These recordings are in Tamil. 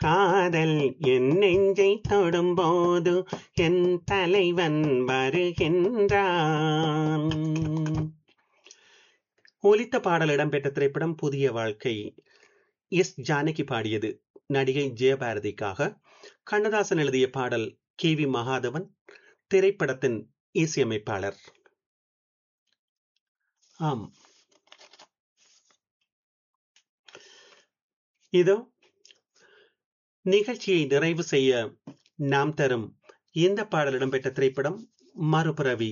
காதல் என் நெஞ்சை தொடும்போது என் தலைவன் வருகின்றான் ஒலித்த பாடல் இடம்பெற்ற திரைப்படம் புதிய வாழ்க்கை எஸ் ஜானகி பாடியது நடிகை ஜெயபாரதிக்காக கண்ணதாசன் எழுதிய பாடல் கே வி மகாதவன் திரைப்படத்தின் இசையமைப்பாளர் ஆம் இதோ நிகழ்ச்சியை நிறைவு செய்ய நாம் தரும் இந்த பாடல் இடம்பெற்ற திரைப்படம் மறுபிறவி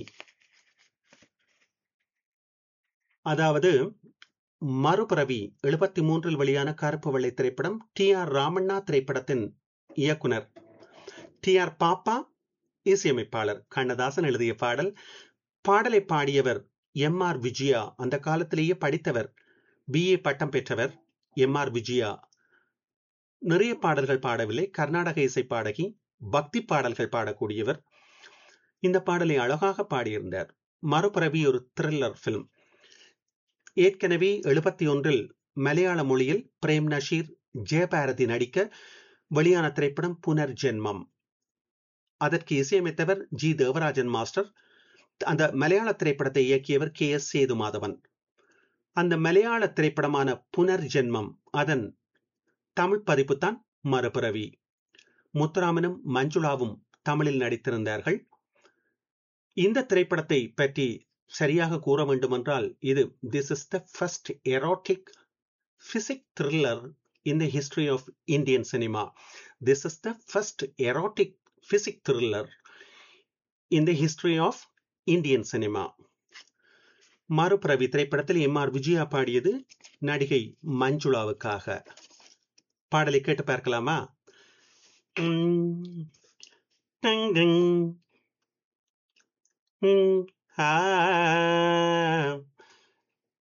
அதாவது மறுபிறவி எழுபத்தி மூன்றில் வெளியான கருப்பு வெள்ளை திரைப்படம் டி ஆர் ராமண்ணா திரைப்படத்தின் இயக்குனர் டி ஆர் பாப்பா இசையமைப்பாளர் கண்ணதாசன் எழுதிய பாடல் பாடலை பாடியவர் எம் ஆர் விஜயா அந்த காலத்திலேயே படித்தவர் பிஏ பட்டம் பெற்றவர் எம் ஆர் விஜயா நிறைய பாடல்கள் பாடவில்லை கர்நாடக இசை பாடகி பக்தி பாடல்கள் பாடக்கூடியவர் இந்த பாடலை அழகாக பாடியிருந்தார் மறுபிறவி ஒரு த்ரில்லர் பிலிம் ஏற்கனவே எழுபத்தி ஒன்றில் மலையாள மொழியில் பிரேம் நஷீர் ஜெயபாரதி நடிக்க வெளியான திரைப்படம் புனர்ஜென்மம் அதற்கு இசையமைத்தவர் ஜி தேவராஜன் மாஸ்டர் அந்த மலையாள திரைப்படத்தை இயக்கியவர் கே எஸ் சேதுமாதவன் அந்த மலையாள திரைப்படமான புனர்ஜென்மம் அதன் தமிழ் பதிப்பு தான் மறுபிறவி முத்துராமனும் மஞ்சுளாவும் தமிழில் நடித்திருந்தார்கள் இந்த திரைப்படத்தை பற்றி சரியாக கூற வேண்டுமென்றால் இது this is the first erotic psychic thriller in the history of Indian cinema this is the first erotic psychic thriller in the history of Indian cinema மறுபிறவி திரைப்படத்தில் எம் ஆர் விஜயா பாடியது நடிகை மஞ்சுளாவுக்காக பாடலை கேட்டு பார்க்கலாமா டங் டங் ஆ